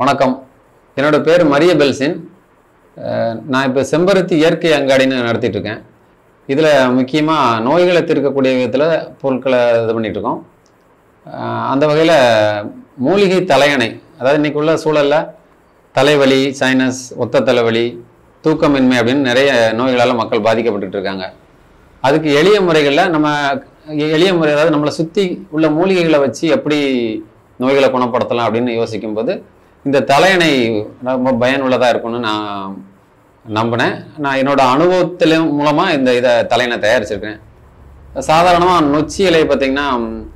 வணக்கம் என்னோட பேர் மரிய பெல்சின் அஹ் நான் இப்போ செம்பருத்தி இயற்கை அங்காடின்னு நடத்திட்டு இருக்கேன் இதில் முக்கியமாக நோய்களை தீர்க்கக்கூடிய விதத்தில் பொருட்களை இது பண்ணிட்டு இருக்கோம் அஹ் அந்த வகையில் மூலிகை தலையணை அதாவது இன்னைக்கு உள்ள சூழலில் தலைவலி சைனஸ் ஒத்த தலைவலி தூக்கமின்மை அப்படின்னு நிறைய நோய்களால் மக்கள் பாதிக்கப்பட்டுட்டு இருக்காங்க அதுக்கு எளிய முறைகளில் நம்ம எளிய முறை அதாவது நம்மளை சுற்றி உள்ள மூலிகைகளை வச்சு எப்படி நோய்களை குணப்படுத்தலாம் அப்படின்னு யோசிக்கும்போது இந்த தலையணை ரொம்ப பயனுள்ளதாக இருக்கும்னு நான் நம்பினேன் நான் என்னோட அனுபவத்தில மூலமாக இந்த இதை தலையணை தயாரிச்சிருக்கேன் சாதாரணமாக நொச்சி இலை பார்த்தீங்கன்னா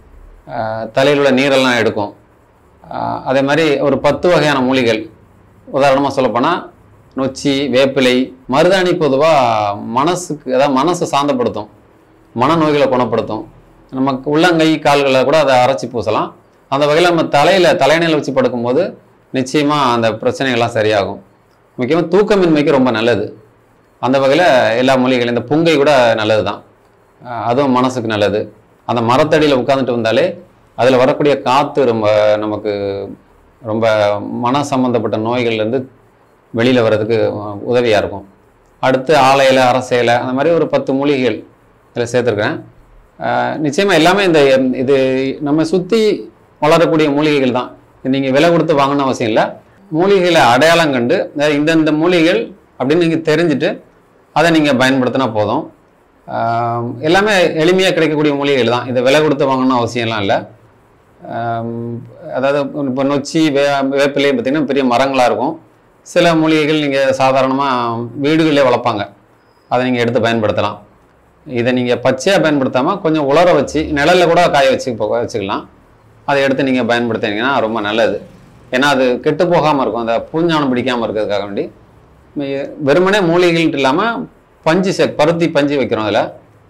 தலையில் உள்ள நீரெல்லாம் எடுக்கும் ஆஹ் அதே மாதிரி ஒரு பத்து வகையான மூலிகள் உதாரணமாக சொல்லப்போனால் நொச்சி வேப்பிலை மருதாணி பொதுவாக மனசுக்கு அதாவது மனசை சாந்தப்படுத்தும் மனநோய்களை குணப்படுத்தும் நமக்கு உள்ளங்கை கால்களை கூட அதை அரைச்சி பூசலாம் அந்த வகையில் நம்ம தலையில் தலையணையில் வச்சு படுக்கும்போது நிச்சயமாக அந்த பிரச்சனைகள்லாம் சரியாகும் முக்கியமாக தூக்கமின்மைக்கு ரொம்ப நல்லது அந்த வகையில் எல்லா மூலிகைகளும் இந்த புங்கை கூட நல்லது தான் அதுவும் மனசுக்கு நல்லது அந்த மரத்தடியில் உட்காந்துட்டு வந்தாலே அதில் வரக்கூடிய காற்று ரொம்ப நமக்கு ரொம்ப மன சம்பந்தப்பட்ட நோய்கள்லேருந்து வெளியில் வர்றதுக்கு உதவியாக இருக்கும் அடுத்து ஆலை இலை அரச இலை அந்த மாதிரி ஒரு பத்து மூலிகைகள் இதில் சேர்த்துருக்கேன் நிச்சயமாக எல்லாமே இந்த இது நம்ம சுற்றி வளரக்கூடிய மூலிகைகள் தான் நீங்கள் விலை கொடுத்து வாங்கணும் அவசியம் இல்லை மூலிகைகளை அடையாளம் கண்டு அதாவது இந்தந்த மூலிகைகள் அப்படின்னு நீங்கள் தெரிஞ்சுட்டு அதை நீங்கள் பயன்படுத்தினா போதும் ஆஹ் எல்லாமே எளிமையாக கிடைக்கக்கூடிய மூலிகைகள் தான் இதை விலை கொடுத்து வாங்கணும் அவசியம்லாம் இல்லை ஆம், அதாவது இப்போ நொச்சி வே வேப்பிலை பார்த்திங்கன்னா பெரிய மரங்களாக இருக்கும் சில மூலிகைகள் நீங்கள் சாதாரணமாக வீடுகளிலே வளர்ப்பாங்க அதை நீங்கள் எடுத்து பயன்படுத்தலாம் இதை நீங்கள் பச்சையாக பயன்படுத்தாமல் கொஞ்சம் உலர வச்சு நிழலில் கூட காய வச்சு போ- வச்சுக்கலாம் அதை எடுத்து நீங்கள் பயன்படுத்தினீங்கன்னா ரொம்ப நல்லது ஏன்னா அது கெட்டு போகாமல் இருக்கும் அந்த பூஞ்சானம் பிடிக்காமல் இருக்கிறதுக்காக வேண்டி மே- வெறுமனே மூலிகைகள்ட்டு இல்லாமல் பஞ்சு சே பருத்தி பஞ்சு வைக்கிறோம் அதில்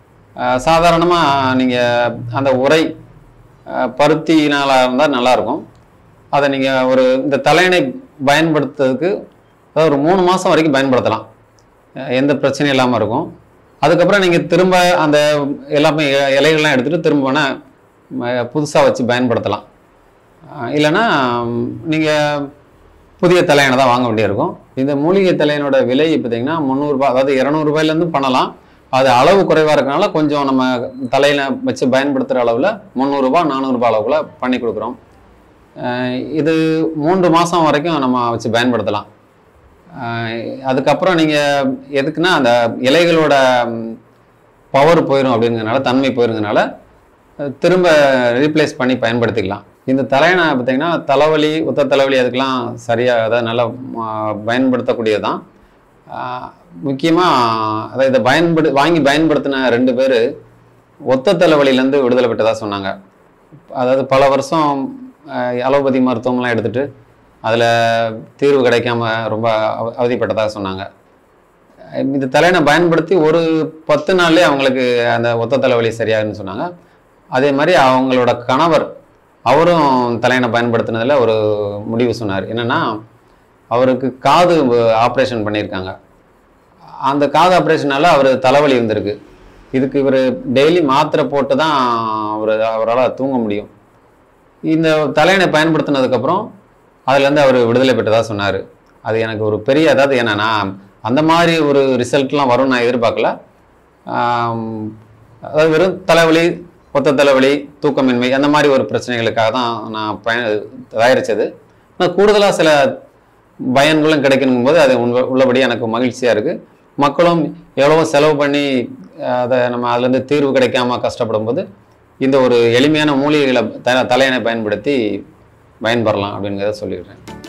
சாதாரணமாக நீங்கள் அந்த உரை அஹ், பருத்தினால இருந்தால் நல்லாயிருக்கும் அதை நீங்கள் ஒரு இந்த தலையணை பயன்படுத்துறதுக்கு அதாவது ஒரு மூணு மாதம் வரைக்கும் பயன்படுத்தலாம் அஹ், எந்த பிரச்சனையும் இல்லாமல் இருக்கும் அதுக்கப்புறம் நீங்கள் திரும்ப அந்த எல்லாமே இ- இலைகள்லாம் எடுத்துகிட்டு திரும்ப வேணால் புதுசாக வச்சு பயன்படுத்தலாம் அஹ், இல்லைன்னா நீங்கள் புதிய தலையணை தான் வாங்க வேண்டியிருக்கும் இந்த மூலிகை தலையனோட விலை பார்த்தீங்கன்னா முந்நூறுரூபா அதாவது இரநூறுபாயிலேருந்து பண்ணலாம் அது அளவு குறைவாக இருக்கனால கொஞ்சம் நம்ம தலையில் வச்சு பயன்படுத்துகிற அளவில் முந்நூறுரூபா நானூறுரூபா அளவுக்குள்ள பண்ணி கொடுக்குறோம் அஹ் இது மூன்று மாதம் வரைக்கும் நம்ம வச்சு பயன்படுத்தலாம் அஹ் அதுக்கப்புறம் நீங்கள் எதுக்குன்னா அந்த இலைகளோட பவர் போயிடும் அப்படிங்கிறனால தன்மை போயிருங்கனால அஹ் திரும்ப ரீப்ளேஸ் பண்ணி பயன்படுத்திக்கலாம் இந்த தலையணை பார்த்தீங்கன்னா தலைவலி உத்த தலைவலி அதுக்கெல்லாம் சரியாக அதாவது நல்லா ம- பயன்படுத்தக்கூடியது தான் முக்கியமாக அதை இதை பயன்படு வாங்கி பயன்படுத்தின ரெண்டு பேர் ஒத்த தலைவலியிலேருந்து விடுதலை பெற்றதாக சொன்னாங்க அதாவது பல வருஷம் அஹ், அலோபதி மருத்துவம்லாம் எடுத்துட்டு அதில் தீர்வு கிடைக்காம ரொம்ப அவ- அவதிப்பட்டதாக சொன்னாங்க அஹ் இந்த தலையணை பயன்படுத்தி ஒரு பத்து நாள்லேயே அவங்களுக்கு அந்த ஒத்த தலைவலி சரியாகுன்னு சொன்னாங்க அதே மாதிரி அவங்களோட கணவர் அவரும் தலையணை பயன்படுத்தினதுல ஒரு முடிவு சொன்னார் என்னன்னா அவருக்கு காது ஆப்ரேஷன் பண்ணியிருக்காங்க அந்த காது ஆப்ரேஷனால அவர் தலைவலி வந்திருக்கு இதுக்கு இவர் டெய்லி மாத்திரை போட்டு தான் அவர் அவரால் தூங்க முடியும் இந்த தலையணை பயன்படுத்தினதுக்கப்புறம் அதுலேருந்து அவர் விடுதலை பெற்றதாக சொன்னார் அது எனக்கு ஒரு பெரிய அதாவது என்னன்னா அந்த மாதிரி ஒரு ரிசல்ட்லாம் வரும்னு நான் எதிர்பார்க்கல ஆம், அதாவது வெறும் தலைவலி ஒத்த தலைவலி தூக்கமின்மை அந்த மாதிரி ஒரு பிரச்சனைகளுக்காக தான் நான் பயன் தயாரித்தது ஆனால் கூடுதலாக சில பயன்களும் கிடைக்கணும் போது அது உள்ள- உள்ளபடி எனக்கு மகிழ்ச்சியாக இருக்குது மக்களும் எவ்வளவோ செலவு பண்ணி அஹ், அதை நம்ம அதுலேருந்து தீர்வு கிடைக்காம கஷ்டப்படும் போது இந்த ஒரு எளிமையான மூலிகைகளை த தலையணை பயன்படுத்தி பயன்பெறலாம் அப்படிங்கிறத சொல்லிடுறேன்